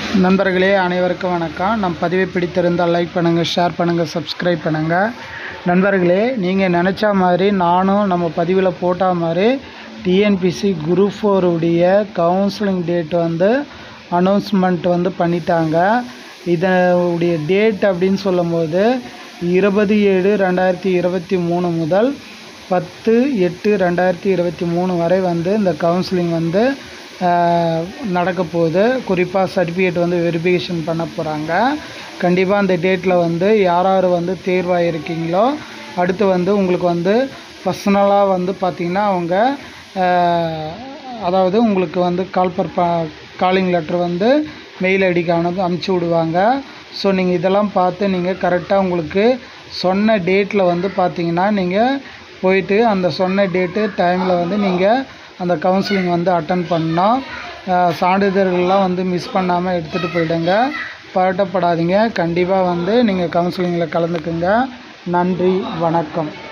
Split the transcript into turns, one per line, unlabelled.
நண்பர்களே அனைவருக்கும் வணக்கம் நம் பதிவை பிடித்திருந்தால் லைக் பண்ணுங்கள் ஷேர் பண்ணுங்கள் சப்ஸ்கிரைப் பண்ணுங்கள் நண்பர்களே நீங்கள் நினச்ச மாதிரி நானும் நம்ம பதிவில் போட்ட மாதிரி டிஎன்பிசி குரூப் ஃபோருடைய கவுன்சிலிங் டேட் வந்து அனௌன்ஸ்மெண்ட் வந்து பண்ணிட்டாங்க இதனுடைய டேட் அப்படின்னு சொல்லும்போது இருபது ஏழு ரெண்டாயிரத்தி இருபத்தி மூணு முதல் பத்து எட்டு ரெண்டாயிரத்தி இருபத்தி மூணு வரை வந்து இந்த கவுன்சிலிங் வந்து ஆஹ், நடக்க போகுது குறிப்பாக சர்டிஃபிகேட் வந்து வெரிஃபிகேஷன் பண்ண போகிறாங்க கண்டிப்பாக அந்த டேட்டில் வந்து யார் யார் வந்து தேர்வாயிருக்கீங்களோ அடுத்து வந்து உங்களுக்கு வந்து பர்சனலாக வந்து பார்த்திங்கன்னா அவங்க ஆஹ், அதாவது உங்களுக்கு வந்து கால் பர் காலிங் லெட்டர் வந்து மெயில் ஐடிக்கு அனுப்பி அமுச்சு விடுவாங்க ஸோ நீங்கள் இதெல்லாம் பார்த்து நீங்கள் கரெக்டாக உங்களுக்கு சொன்ன டேட்டில் வந்து பார்த்தீங்கன்னா நீங்கள் போயிட்டு அந்த சொன்ன டேட்டு டைமில் வந்து நீங்கள் அந்த கவுன்சிலிங் வந்து அட்டன் பண்ணோம் அஹ் சான்றிதழ்கள்லாம் வந்து மிஸ் பண்ணாமல் எடுத்துகிட்டு போயிடுங்க பதட்டப்படாதீங்க கண்டிப்பாக வந்து நீங்கள் கவுன்சிலிங்கில் கலந்துக்குங்க நன்றி வணக்கம்